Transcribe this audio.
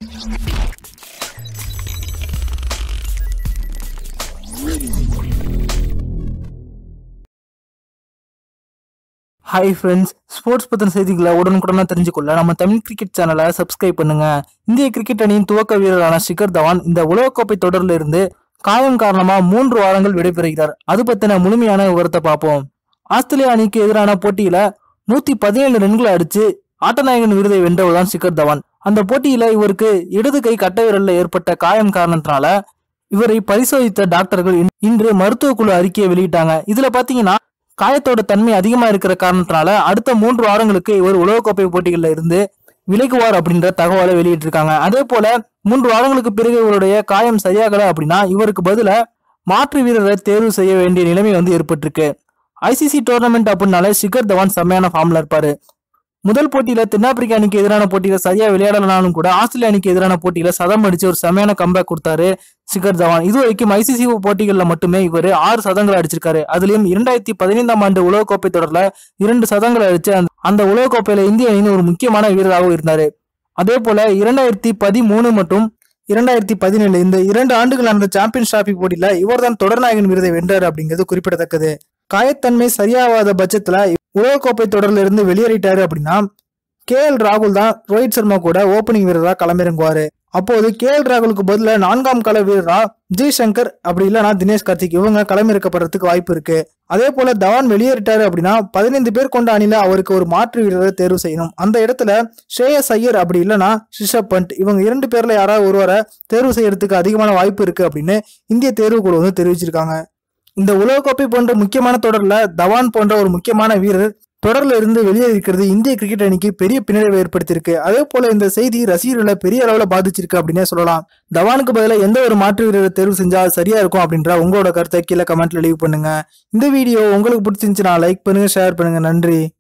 hi friends sports பற்றின செய்திகளை உடனுக்குடனாக தெரிஞ்சுக்கொள்ள நம்ம தமிழ் கிரிக்கெட் சேனலை சப்ஸ்கிரைப் பண்ணுங்க இந்திய கிரிக்கெட் அணியின் துவக்க வீரரான ஷிகர் தவான் இந்த உலகக்கோப்பை தொடரில் இருந்து காயம் காரணமா மூன்று வாரங்கள் விடைபெறுகிறார் அது பத்தின முழுமையான விவரத்தை பார்ப்போம் ஆஸ்திரேலியா அணிக்கு எதிரான போட்டியில நூத்தி பதினேழு ரன்களை அடிச்சு ஆட்டநாயகன் விருதை வென்றவர்தான் ஷிகர் தவான் அந்த போட்டியில இவருக்கு இடது கை கட்டை விரல்ல ஏற்பட்ட காயம் காரணத்தினால இவரை பரிசோதித்த டாக்டர்கள் இன்- இன்று மருத்துவ குழு அறிக்கையை வெளியிட்டாங்க இதுல பாத்தீங்கன்னா காயத்தோட தன்மை அதிகமா இருக்கிற காரணத்தினால அடுத்த மூன்று வாரங்களுக்கு இவர் உலகக்கோப்பை போட்டிகள்ல இருந்து விலகுவார் அப்படின்ற தகவலை வெளியிட்டிருக்காங்க அதே போல மூன்று வாரங்களுக்கு பிறகு இவருடைய காயம் சரியாகல அப்படின்னா இவருக்கு பதிலா மாற்று வீரரை தேர்வு செய்ய வேண்டிய நிலைமை வந்து ஏற்பட்டிருக்கு ஐசிசி டோர்னமெண்ட் அப்படின்னாலே ஷிகர் தவான் செம்மையான ஃபார்ம்ல இருப்பாரு முதல் போட்டியில தென்னாப்பிரிக்கா அணிக்கு எதிரான போட்டியில சரியா விளையாடலனாலும் கூட ஆஸ்திரேலியா அணிக்கு எதிரான போட்டியில சதம் அடிச்சு ஒரு செமையான கம்பேக் கொடுத்தாரு ஷிகர் தவான் இது வரைக்கும் ஐசிசி போட்டிகள்ல மட்டுமே இவர் ஆறு சதங்களை அடிச்சிருக்காரு அதுலயும் இரண்டாயிரத்தி பதினைந்தாம் ஆண்டு உலகக்கோப்பை தொடர்ல இரண்டு சதங்களை அடிச்சு அந்த- அந்த உலகக்கோப்பையில இந்திய அணியின் ஒரு முக்கியமான வீரராகவும் இருந்தாரு அதே போல இரண்டாயிரத்தி பதிமூணு மற்றும் இரண்டாயிரத்தி பதினேழு இந்த இரண்டு ஆண்டுகள் நடந்த சாம்பியன்ஸ் டிராபி போட்டியில இவர்தான் தொடர்நாயகன் விருதை வென்றார் அப்படிங்கிறது குறிப்பிடத்தக்கது காயத்தன்மை சரியாகாத பட்சத்துல உலகக்கோப்பை தொடர்ல இருந்து வெளியேறிட்டாரு அப்படின்னா கே எல் ராகுல் தான் ரோஹித் சர்மா கூட ஓப்பனிங் வீரரா களமிறங்குவாரு அப்போது கே எல் ராகுலுக்கு பதிலா நான்காம் கள வீரரா ஜி சங்கர் அப்படி இல்லைன்னா தினேஷ் கார்த்திக் இவங்க களமிறக்கப்படுறதுக்கு வாய்ப்பு இருக்கு அதே போல தவான் வெளியேறிட்டாரு அப்படின்னா பதினைந்து பேர் கொண்ட அணில அவருக்கு ஒரு மாற்று வீரரை தேர்வு செய்யணும் அந்த இடத்துல ஸ்ரேயஸ் ஐயர் அப்படி இல்லைன்னா ரிஷப் பண்ட் இவங்க இரண்டு பேர்ல யாராவது ஒருவரை தேர்வு செய்யறதுக்கு அதிகமான வாய்ப்பு இருக்கு அப்படின்னு இந்திய தேர்வு குழு வந்து தெரிவிச்சிருக்காங்க இந்த உலகக்கோப்பை போன்ற முக்கியமான தொடர்ல தவான் போன்ற ஒரு முக்கியமான வீரர் தொடர்ல இருந்து வெளியே இருக்கிறது இந்திய கிரிக்கெட் அணிக்கு பெரிய பின்னடைவை ஏற்படுத்தியிருக்கு அதே போல இந்த செய்தி ரசிகர்களை பெரிய அளவுல பாதிச்சிருக்கு அப்படின்னே சொல்லலாம் தவானுக்கு பதிலாக எந்த ஒரு மாற்று வீரரை தேர்வு செஞ்சா அது சரியா இருக்கும் அப்படின்ற உங்களோட கருத்தை கீழே கமெண்ட்ல லீவ் பண்ணுங்க இந்த வீடியோ உங்களுக்கு பிடிச்சிருந்துச்சுன்னா லைக் பண்ணுங்க ஷேர் பண்ணுங்க நன்றி